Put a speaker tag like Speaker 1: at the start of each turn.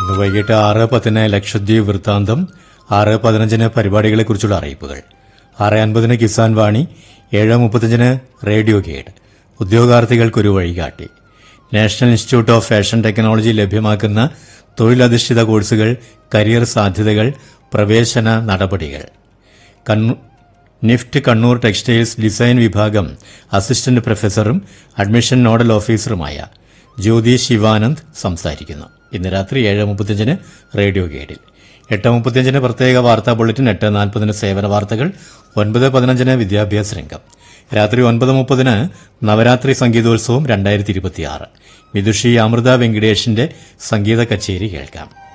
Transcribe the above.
Speaker 1: ഇന്ന് വൈകിട്ട് ആറ് പത്തിന് ലക്ഷദ്വീപ് വൃത്താന്തം ആറ് പതിനഞ്ചിന് പരിപാടികളെക്കുറിച്ചുള്ള അറിയിപ്പുകൾ ആറ് അൻപതിന് കിസാൻ വാണി ഏഴ് മുപ്പത്തഞ്ചിന് റേഡിയോ ഗൈഡ് ഉദ്യോഗാർത്ഥികൾക്കൊരു വഴികാട്ടി national institute of fashion technology ലഭ്യമാക്കുന്ന തൊഴിലധിഷ്ഠിത കോഴ്സുകൾ കരിയർ സാധ്യതകൾ പ്രവേശന നടപടികൾ കണ്ണൂ- നിഫ്റ്റ് കണ്ണൂർ ടെക്സ്റ്റൈൽസ് ഡിസൈൻ വിഭാഗം അസിസ്റ്റന്റ് പ്രൊഫസറും അഡ്മിഷൻ നോഡൽ ഓഫീസറുമായ ജ്യോതി ശിവാനന്ദ് സംസാരിക്കുന്നു ഇന്ന് രാത്രി ഏഴ് മുപ്പത്തിയഞ്ചിന് റേഡിയോ ഗൈഡിൽ എട്ട് മുപ്പത്തിയഞ്ചിന് പ്രത്യേക വാർത്താ ബുള്ളറ്റിൻ എട്ട് നാൽപ്പതിന് സേവന വാർത്തകൾ ഒൻപത് പതിനഞ്ചിന് വിദ്യാഭ്യാസ രംഗം രാത്രി ഒൻപത് മുപ്പതിന് നവരാത്രി സംഗീതോത്സവം രണ്ടായിരത്തി ഇരുപത്തിയാറ് വിദുഷി അമൃത വെങ്കിടേഷിന്റെ സംഗീത കച്ചേരി കേൾക്കാം